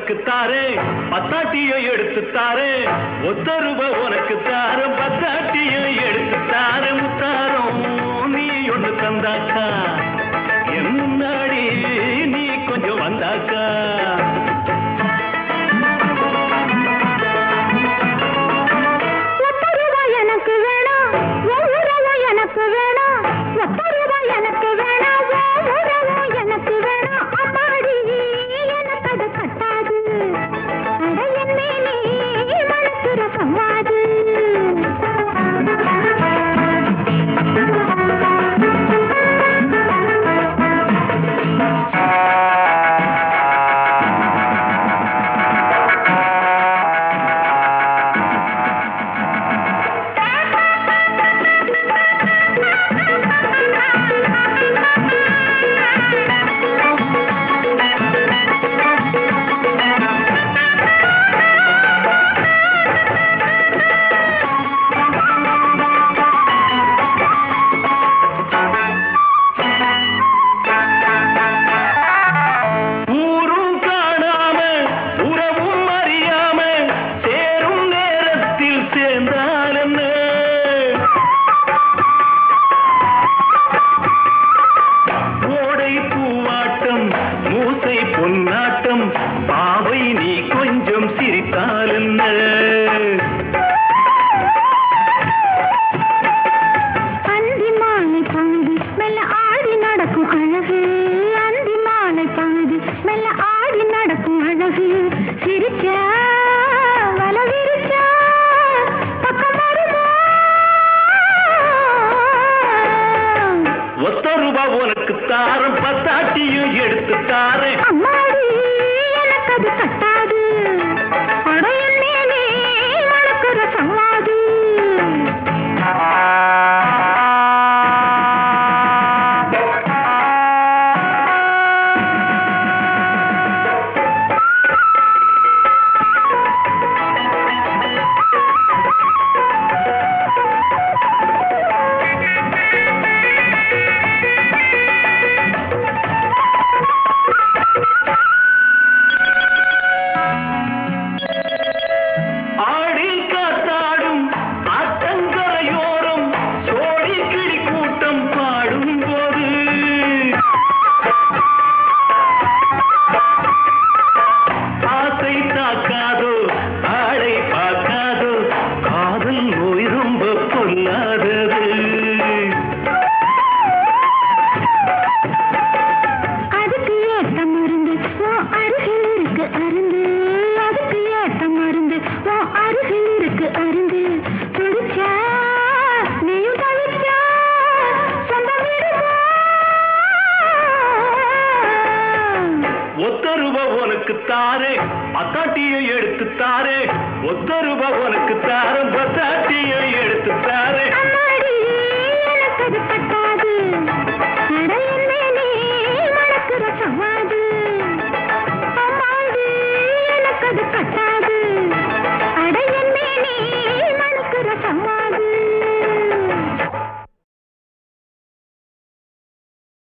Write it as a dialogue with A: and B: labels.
A: உனக்கு தாரே பத்தாட்டியை எடுத்து தாரே ஒத்த ரூபா உனக்கு தாரம் பத்தாட்டியை எடுத்து தாரே முத்தாரம் நீ ஒண்ணு தந்தாக்கா என் முன்னாடி நீ கொஞ்சம் வந்தாக்கா
B: ஒத்த ரூபாய் எனக்கு வேணாம் உன் உறவும் எனக்கு வேணாம் ஒத்த ரூபாய் எனக்கு வேணாம் உன் உறவும் எனக்கு வேணாம் அம்மாடி எனக்கு அது கட்டாது அட என் மேலே மனசுர சம்வாது
A: ஊரும் காணாம உறவும் அறியாம சேரும் நேரத்தில் சேர்ந்தால் என்ன ஓடை பூவாட்டம் மூசை பொன்னாட்டம் பாவை நீ கொஞ்சம் சிரித்தால் என்ன
B: அந்தி மாலை பொழுது மெல்ல ஆடி நடக்கும் அழகு அந்தி மாலை பொழுது மெல்ல ஆடி நடக்கும் அழகு சிரிச்சா வல விரிச்சா பக்கம் வருமா
A: ஒத்த ரூபா உனக்கு தாரம் பத்தாட்டியும் எடுத்து தாரேன்
B: அம்மாடி எனக்கு அது கட்டாது அடையின் மேலே வளர்க்கிற சவாது
A: ஆடி காத்தாடும் ஆத்தங்கரையோரம் சோடி கிளி கூட்டம் பாடும் போது ஆசை தாக்காதோ ஆளை பார்க்காதோ காதல் நோய் ரொம்ப பொல்லாதது
B: அதுக்கு ஏத்த மருந்து உன் அருகில் இருக்கு அருந்து அதுக்கு ஏத்த மருந்து உன் அருகில் இருக்கு அருந்து பிடிச்சா நீயும் தவிச்சா சொந்தம் விடுமா
A: ஒத்த ரூபா உனக்கு தாரே பத்தாட்டியை எடுத்து தாரே ஒத்த ரூபா உனக்கு தாரம் பத்தாட்டியை எடுத்து தாரே